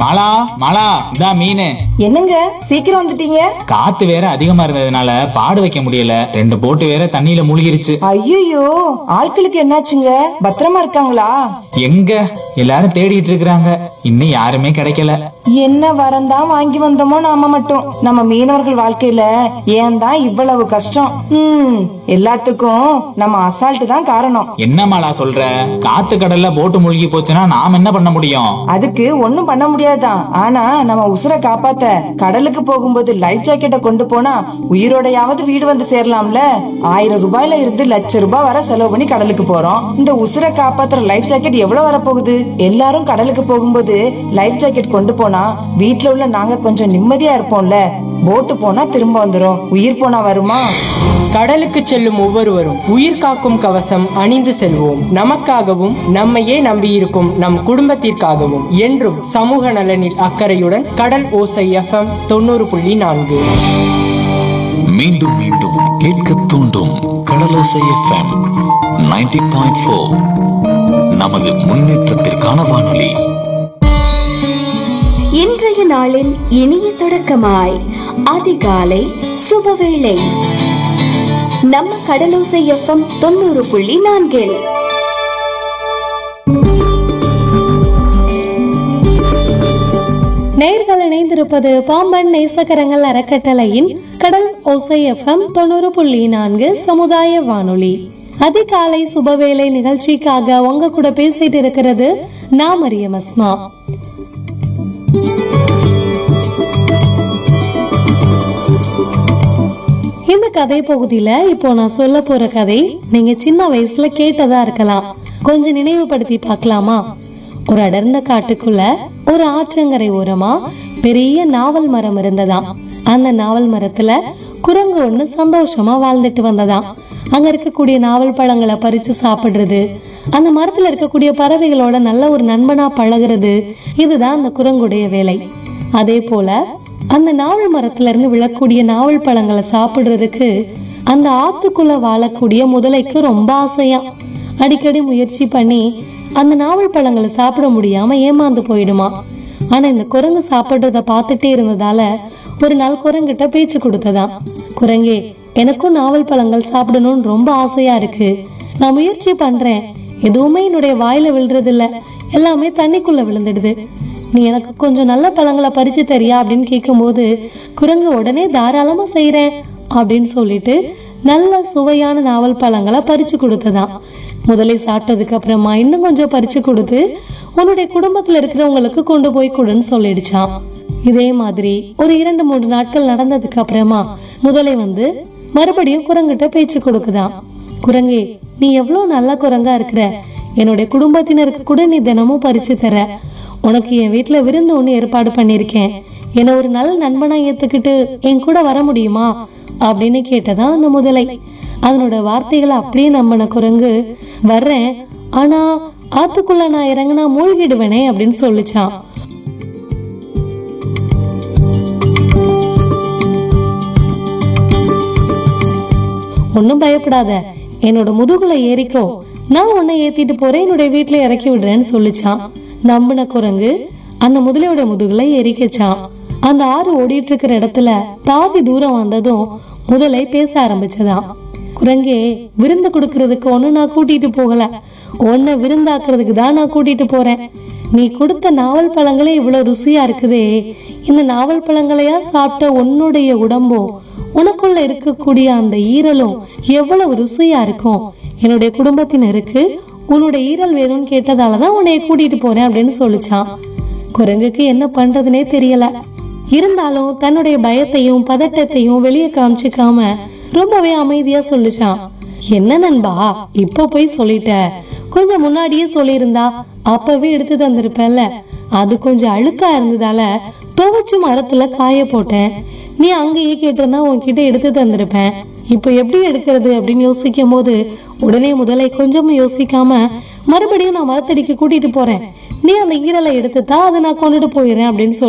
மாலா மாலா இதா மீன் என்னங்க சீக்கிரம் வந்துட்டீங்க காத்து வேற அதிகமா இருந்ததுனால பாடு வைக்க முடியல ரெண்டு போட்டு வேற தண்ணியில மூழ்கிருச்சு ஐயோ ஆட்களுக்கு என்னாச்சுங்க பத்திரமா இருக்காங்களா எங்க எல்லாரும் தேடிட்டு இருக்கிறாங்க இன்னும் யாருமே கிடைக்கல என்ன வரந்தான் வாங்கி வந்தோமோ நாம மட்டும் நம்ம மீனவர்கள் வாழ்க்கையில ஏன் தான் இவ்வளவு கஷ்டம் ம் எல்லாத்துக்கும் நம்ம அசால்ட் தான் காரணம் என்ன மாலா சொல்ற காத்து கடல்ல போட்டு மூழ்கி போச்சுன்னா நாம் என்ன பண்ண முடியும் அதுக்கு ஒண்ணும் பண்ண முடியாதுதான் ஆனா நம்ம உசுரை காப்பாத்த கடலுக்கு போகும்போது லைஃப் ஜாக்கெட்டை கொண்டு போனா உயிரோடையாவது வீடு வந்து சேரலாம்ல ஆயிரம் ரூபாயில இருந்து லட்ச ரூபாய் வரை செலவு பண்ணி கடலுக்கு போறோம் இந்த உசுரை காப்பாத்துற லைஃப் ஜாக்கெட் எவ்வளவு வரப்போகுது எல்லாரும் கடலுக்கு போகும்போது லைஃப் ஜாக்கெட் கொண்டு போனா வீட்ல உள்ள நாங்க கொஞ்சம் நிம்மதியா இருப்போம்ல போட்டு போனா திரும்ப வந்துரும் உயிர் போனா வருமா கடலுக்கு செல்லும் ஒவ்வொருவரும் உயிர் காக்கும் கவசம் அணிந்து செல்வோம் நமக்காகவும் நம்மையே நம்பியிருக்கும் நம் குடும்பத்திற்காகவும் என்றும் சமூக நலனில் அக்கறையுடன் கடல் ஓசை எஃப்எம் தொண்ணூறு புள்ளி நான்கு மீண்டும் மீண்டும் கேட்க தூண்டும் கடலோசை எஃப்எம் 90.4 பாயிண்ட் நமது முன்னேற்றத்திற்கான வானொலி இன்றைய நாளின் இனிய தொடக்கமாய் அதிகாலை சுபவேளை நம்ம கடலோசை எஃப்எம் தொண்ணூறு புள்ளி நான்கில் நேர்கள் இணைந்திருப்பது பாம்பன் நேசகரங்கள் அறக்கட்டளையின் கடல் ஓசை எஃப்எம் தொண்ணூறு புள்ளி நான்கு சமுதாய வானொலி அதிகாலை சுபவேளை நிகழ்ச்சிக்காக உங்க கூட பேசிட்டு இருக்கிறது நான் மரியம் அஸ்மா இந்த கதை பகுதியில இப்போ நான் சொல்ல போற கதை நீங்க சின்ன வயசுல கேட்டதா இருக்கலாம் கொஞ்சம் நினைவுபடுத்தி பார்க்கலாமா ஒரு அடர்ந்த காட்டுக்குள்ள ஒரு ஆற்றங்கரை ஓரமா பெரிய நாவல் மரம் இருந்ததாம் அந்த நாவல் மரத்துல குரங்கு ஒண்ணு சந்தோஷமா வாழ்ந்துட்டு வந்ததாம் அங்க இருக்கக்கூடிய நாவல் பழங்களை பறிச்சு சாப்பிடுறது அந்த மரத்துல இருக்கக்கூடிய பறவைகளோட நல்ல ஒரு நண்பனா பழகுறது இதுதான் அந்த குரங்குடைய வேலை அதே போல அந்த நாவல் மரத்துல இருந்து விழக்கூடிய நாவல் பழங்களை சாப்பிடுறதுக்கு அந்த ஆத்துக்குள்ள வாழக்கூடிய முதலைக்கு ரொம்ப ஆசையா அடிக்கடி முயற்சி பண்ணி அந்த நாவல் பழங்களை சாப்பிட முடியாம ஏமாந்து போயிடுமா ஆனா இந்த குரங்கு சாப்பிடுறத பார்த்துட்டே இருந்ததால ஒரு நாள் குரங்கிட்ட பேச்சு கொடுத்ததாம் குரங்கே எனக்கும் நாவல் பழங்கள் சாப்பிடணும்னு ரொம்ப ஆசையா இருக்கு நான் முயற்சி பண்றேன் எதுவுமே என்னுடைய வாயில விழுறது இல்ல எல்லாமே தண்ணிக்குள்ள விழுந்துடுது நீ எனக்கு கொஞ்சம் நல்ல பழங்களை பறிச்சு தரியா அப்படின்னு கேட்கும்போது குரங்கு உடனே தாராளமா செய்றேன் அப்படின்னு சொல்லிட்டு நல்ல சுவையான நாவல் பழங்களை பறிச்சு கொடுத்ததாம் முதலை சாப்பிட்டதுக்கு அப்புறமா இன்னும் கொஞ்சம் பறிச்சு கொடுத்து உன்னுடைய குடும்பத்துல இருக்கிறவங்களுக்கு கொண்டு போய் கொடுன்னு சொல்லிடுச்சான் இதே மாதிரி ஒரு இரண்டு மூன்று நாட்கள் நடந்ததுக்கு அப்புறமா முதலை வந்து மறுபடியும் குரங்கிட்ட பேச்சு கொடுக்குதாம் குரங்கே நீ எவ்வளவு நல்ல குரங்கா இருக்கிற என்னுடைய குடும்பத்தினருக்கு கூட நீ தினமும் பறிச்சு தர உனக்கு என் வீட்டுல விருந்து ஒண்ணு ஏற்பாடு பண்ணிருக்கேன் என்னை ஒரு நல்ல நண்பனா ஏத்துக்கிட்டு என் கூட வர முடியுமா அப்படின்னு கேட்டதா அந்த முதலை அதனோட வார்த்தைகளை அப்படியே நம்பின குரங்கு வர்றேன் ஆனா ஆத்துக்குள்ள நான் இறங்குனா மூழ்கிடுவேனே அப்படின்னு சொல்லிச்சான் ஒன்னும் பயப்படாத என்னோட முதுகுல ஏறிக்கோ நான் உன்னை ஏத்திட்டு போறேன் என்னுடைய வீட்டுல இறக்கி விடுறேன்னு சொல்லிச்சான் நம்பின குரங்கு அந்த முதலையோட முதுகுல ஏறிக்கச்சான் அந்த ஆறு ஓடிட்டு இருக்கிற இடத்துல பாதி தூரம் வந்ததும் முதலை பேச ஆரம்பிச்சதாம் குரங்கே விருந்து கொடுக்கறதுக்கு ஒண்ணு நான் கூட்டிட்டு போகல உன்னை விருந்தாக்குறதுக்கு தான் நான் கூட்டிட்டு போறேன் நீ கொடுத்த நாவல் பழங்களே இவ்வளவு ருசியா இருக்குதே இந்த நாவல் பழங்களையா சாப்பிட்ட உன்னுடைய உடம்பும் உனக்குள்ள இருக்கக்கூடிய அந்த ஈரலும் எவ்வளவு ருசியா இருக்கும் என்னுடைய குடும்பத்தினருக்கு உன்னுடைய ஈரல் வேணும்னு கேட்டதாலதான் உன்னைய கூட்டிட்டு போறேன் அப்படின்னு சொல்லிச்சான் குரங்குக்கு என்ன பண்றதுனே தெரியல இருந்தாலும் தன்னுடைய பயத்தையும் பதட்டத்தையும் வெளியே காமிச்சுக்காம ரொம்பவே அமைதியா சொல்லிச்சான் என்ன நண்பா இப்ப போய் சொல்லிட்ட கொஞ்சம் முன்னாடியே சொல்லியிருந்தா அப்பவே எடுத்து தந்திருப்பேன்ல அது கொஞ்சம் அழுக்கா இருந்ததால துவைச்சு மரத்துல காய போட்டேன் நீ அங்கேயே கேட்டிருந்தா உன்கிட்ட எடுத்து தந்திருப்பேன் இப்போ எப்படி எடுக்கிறது அப்படின்னு யோசிக்கும் போது உடனே முதலை கொஞ்சமும் யோசிக்காம மறுபடியும் நான் மரத்தடிக்கு கூட்டிட்டு போறேன் நீ அந்த ஈரலை எடுத்துட்டா அதை நான் கொண்டுட்டு போயிடுறேன் அப்படின்னு சொல்லி